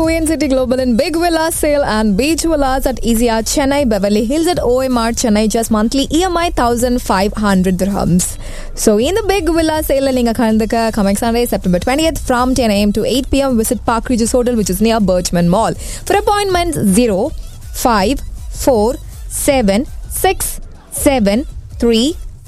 City Global in Big Villa Sale and Beach Villas at EZR Chennai, Beverly Hills at OMR Chennai, just monthly EMI 1500 dirhams. So in the Big Villa Sale, நீங்க கலந்துக்க coming Sunday, September 20th from 10 a.m. to 8 p.m. Visit Park Regis Hotel, which is near Birchman Mall. For appointments, 0 5 4 7 6 7 3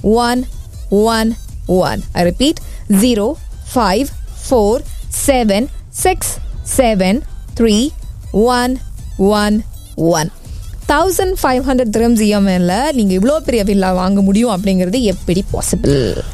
1 1 1. I repeat, 0 5 4 7 6 seven three one one one thousand five hundred dirhams இஎம்ஐல நீங்க இவ்வளோ பெரிய villa வாங்க முடியும் அப்படிங்கிறது எப்படி possible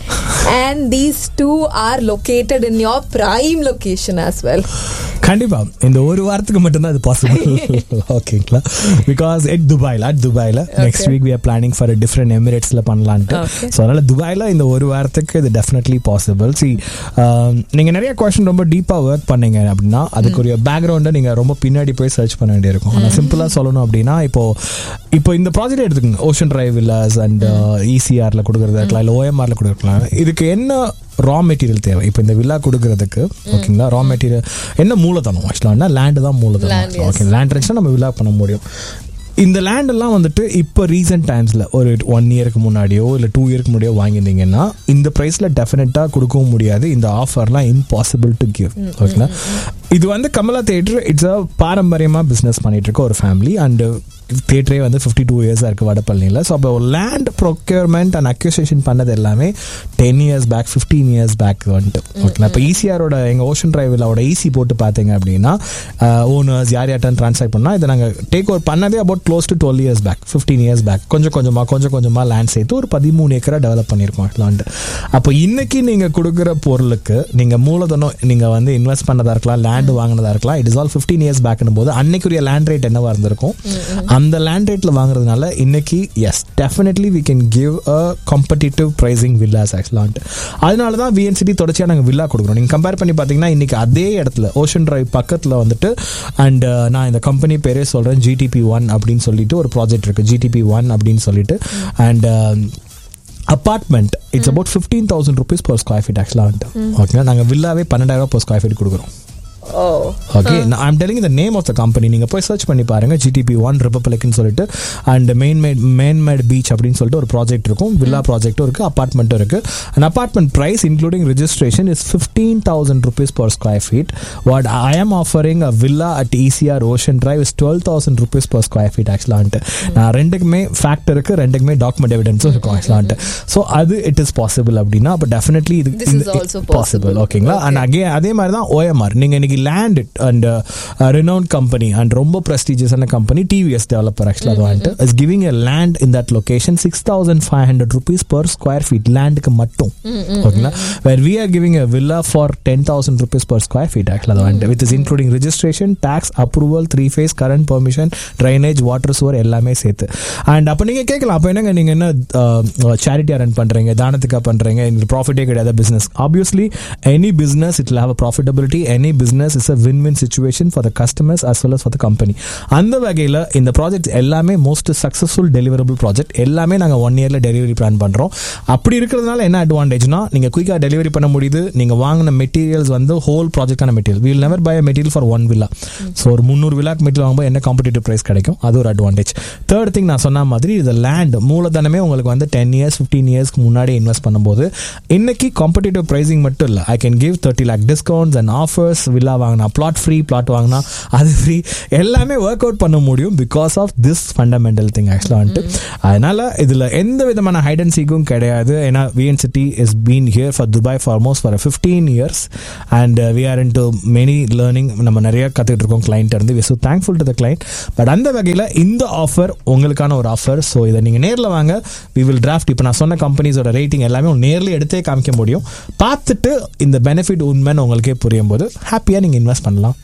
and these two are located in your prime location as well கண்டிப்பா இந்த ஒரு வாரத்துக்கு மட்டும்தான் அது பாசிபிள் ஓகேங்களா பிகாஸ் எட் துபாயில் அட் துபாயில் next week we are planning for different எமிரேட்ஸ்ல பண்ணலான்ட்டு Okay. ஸோ அதனால துபாயில் இந்த ஒரு வாரத்துக்கு இது டெஃபினெட்லி பாசிபிள் சி நீங்க நிறைய கொஸ்டின் ரொம்ப டீப்பா ஒர்க் பண்ணீங்க அப்படின்னா அதுக்குரிய பேக்ரவுண்டை நீங்க ரொம்ப பின்னாடி போய் சர்ச் பண்ண வேண்டியிருக்கும் ஆனால் சிம்பிளா சொல்லணும் அப்படின்னா இப்போ இப்போ இந்த ப்ராஜெக்ட் எடுத்துக்கோங்க ஓஷன் டிரைவ் வில்லாஸ் அண்ட் இசிஆர்ல கொடுக்கறதா இருக்கலாம் இல்லை ஓஎம்ஆர்ல கொடுக்கலாம் இதுக்கு என்ன ரா மெட்டீரியல் தேவை இப்போ இந்த வில்லா கொடுக்கறதுக்கு ஓகேங்களா ரா மெட்டீரியல் என்ன மூலதனம் ஆக்சுவலாக லேண்டு தான் மூலதனம் Land, yes. ஓகே லேண்ட் இருந்துச்சுன்னா நம்ம வில்லா பண்ண முடியும் இந்த லேண்ட் எல்லாம் வந்துட்டு இப்போ ரீசெண்ட் டைம்ஸில் ஒரு ஒன் இயருக்கு முன்னாடியோ இல்லை டூ இயருக்கு முன்னாடியோ வாங்கியிருந்தீங்கன்னா இந்த ப்ரைஸில் டெஃபினட்டாக கொடுக்கவும் முடியாது இந்த ஆஃபர்லாம் இம்பாசிபிள் டு கிவ் ஓகேங்களா இது வந்து கமலா தேட்டர் இட்ஸ் அ பாரம்பரியமாக பிஸ்னஸ் பண்ணிட்டு இருக்க ஒரு ஃபேமிலி அண்ட் தேட்டரே வந்து ஃபிஃப்டி டூ இயர்ஸாக இருக்குது வடப்பள்ளியில் ஸோ அப்போ லேண்ட் ப்ரொக்யூர்மெண்ட் அண்ட் அக்யூசேஷன் பண்ணது எல்லாமே ten years back fifteen years back வந்துட்டு ஓகேங்களா இப்போ ஈசிஆரோட எங்கள் ஓஷன் டிரைவிலோட ஈசி போட்டு பார்த்தீங்க அப்படின்னா ஓனர்ஸ் யார் யார்ட்டன் ட்ரான்ஸ்ஃபர் பண்ணால் இதை நாங்கள் டேக் ஓவர் பண்ணதே about close to twelve years back fifteen years back கொஞ்சம் கொஞ்சமாக கொஞ்சம் கொஞ்சமாக லேண்ட் சேர்த்து ஒரு பதிமூணு ஏக்கரா டெவலப் பண்ணியிருக்கோம் லேண்ட் அப்போ இன்னைக்கு நீங்கள் கொடுக்குற பொருளுக்கு நீங்கள் மூலதனம் நீங்கள் வந்து இன்வெஸ்ட் பண்ணதா இருக்கலாம் லேண்ட் வாங்கினதா இருக்கலாம் it is all fifteen years பேக்னும் போது அன்னைக்குரிய லேண்ட் ரேட் என்னவா இருந்திருக்கும் அந்த லேண்ட் ரேட்ல வாங்குறதுனால இன்னைக்கு yes definitely we can give a competitive pricing villas ஆக்சுவலான்ட்டு அதனால தான் விஎன்சிடி தொடர்ச்சியாக நாங்கள் வில்லா கொடுக்குறோம் நீங்கள் கம்பேர் பண்ணி பார்த்தீங்கன்னா இன்னைக்கு அதே இடத்துல ஓஷன் டிரைவ் பக்கத்தில் வந்துட்டு அண்ட் நான் இந்த கம்பெனி பேரே சொல்கிறேன் ஜிடிபி ஒன் அப்படின்னு சொல்லிட்டு ஒரு ப்ராஜெக்ட் இருக்குது ஜிடிபி ஒன் அப்படின்னு சொல்லிட்டு and apartment it's about fifteen thousand rupees per square feet ஆக்சுவலாக வந்துட்டு ஓகேங்களா நாங்கள் வில்லாவே பன்னெண்டாயிரம் பர் ஸ்கொயர் ஃபீட் கொடுக்குறோம் oh okay I'm telling the name of the company நீங்கள் போய் சர்ச் பண்ணி பாருங்க ஜிடிபி ஒன் ரிப்பப்ளிக்னு சொல்லிட்டு and main mat main mat beach அப்படின்னு சொல்லிட்டு ஒரு ப்ராஜெக்ட் இருக்கும் வில்லா ப்ராஜெக்ட்டும் இருக்குது அப்பார்ட்மெண்ட்டும் இருக்குது and apartment price including registration is fifteen thousand rupees per square feet what I am offering a villa at ECR ocean drive is twelve thousand rupees per square feet ஆக்சுவலான்ட்டு நான் ரெண்டுக்குமே fact இருக்குது ரெண்டுக்குமே document எவிடன்ஸும் இருக்கும் ஆக்சுவலான்ட்டு so அது it is possible அப்படின்னா அப்போ டெஃபினெட்லி இது This is also possible. Possible ஓகேங்களா அண்ட் அகே அதே மாதிரி தான் ஓஎம்ஆர் நீங்கள் இன்னைக்கு land and renowned company and ரொம்ப ப்ரெஸ்டீஜியஸான கம்பெனி டிவிஎஸ் டெவலப்பர் ஆக்சுவலாக அது வந்துட்டு is giving a land in that location six thousand five hundred rupees per square feet லேண்டுக்கு மட்டும் ஓகேங்களா where we are giving a villa for ten thousand rupees per square feet ஆக்சுவலாக அது வந்துட்டு with is including registration tax approval three phase current permission drainage water சுவர் எல்லாமே சேர்த்து and அப்போ நீங்கள் கேட்கலாம் அப்போ என்னங்க நீங்கள் என்ன சேரிட்டியாக ரன் பண்ணுறீங்க தானத்துக்காக பண்ணுறீங்க இந்த ப்ராஃபிட்டே கிடையாது business obviously any business it have a profitability any business is a win win situation for the customers as well as for the company அந்த வகையில் இந்த ப்ராஜெக்ட் எல்லாமே மோஸ்ட் சக்ஸஸ்ஃபுல் டெலிவரபிள் ப்ராஜெக்ட் எல்லாமே நாங்கள் ஒன் இயரில் டெலிவரி பிளான் பண்ணுறோம் அப்படி இருக்கிறதுனால என்ன அட்வான்டேஜ்னா நீங்கள் குயிக்காக டெலிவரி பண்ண முடியுது நீங்கள் வாங்கின மெட்டீரியல்ஸ் வந்து ஹோல் ப்ராஜெக்டான material will never buy material for one villa so ஒரு முந்நூறு வில்லாக்கு மெட்டீரியல் வாங்கும்போது என்ன காம்படிட்டிவ் ப்ரைஸ் கிடைக்கும் அது ஒரு அட்வான்டேஜ் தேர்ட் திங் நான் சொன்ன மாதிரி இது லேண்ட் மூலதனமே உங்களுக்கு வந்து டென் இயர்ஸ் ஃபிஃப்டீன் இயர்ஸ்க்கு முன்னாடி இன்வெஸ்ட் பண்ணும்போது இன்னைக்கு காம்படிட்டிவ் ப்ரைசிங் மட்டும் இல்லை I can give thirty lakh discounts and offers villa வாங்கினா பிளாட் ஃப்ரீ பிளாட் வாங்கினா அது ஃப்ரீ எல்லாமே ஒர்க் அவுட் பண்ண முடியும் because of this fundamental thing ஆக்சுவலாக வந்துட்டு அதனால இதில் எந்த விதமான ஹைட் அண்ட் சீக்கும் கிடையாது ஏன்னா VN city is been here for Dubai for almost for fifteen years and we are in to many learning நம்ம நிறைய கற்றுக்கிட்டு இருக்கோம் கிளைண்ட் இருந்து we so thankful to the client but அந்த வகையில் இந்த ஆஃபர் உங்களுக்கான ஒரு ஆஃபர் ஸோ இதை நீங்கள் நேரில் வாங்க வி வில் டிராஃப்ட் இப்போ நான் சொன்ன கம்பெனிஸோட ரேட்டிங் எல்லாமே நேரில் எடுத்தே காமிக்க முடியும் பார்த்துட்டு இந்த பெனிஃபிட் உண்மைன்னு உங்களுக்கே புரியும் போது ஹாப்பியாக நீங்கள் இன்வெஸ்ட் பண்ணலாம்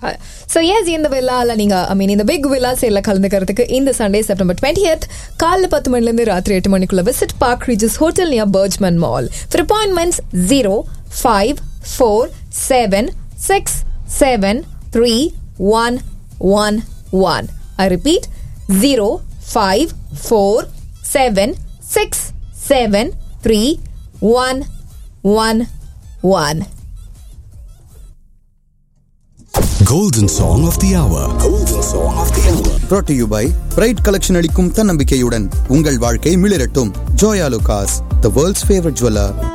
ஸோ எஸ் இந்த வில்லால நீங்க ஐ மீன் இந்த பிக் வில்லா சேல கலந்துக்கிறதுக்கு இந்த சண்டே செப்டம்பர் டுவெண்ட்டி காலைல பத்து மணிலேருந்து ராத்திரி எட்டு மணிக்குள்ள visit Park Regis hotel near BurJuman mall for appointments zero five four seven six seven three one one one I repeat zero five four seven six seven three one one one Golden Song of the Hour. Golden Song of the Hour. brought to you by Pride collection அளிக்கும் தன்னம்பிக்கையுடன் உங்கள் வாழ்க்கை மிளிரட்டும் Joyalukkas the world's favourite jeweller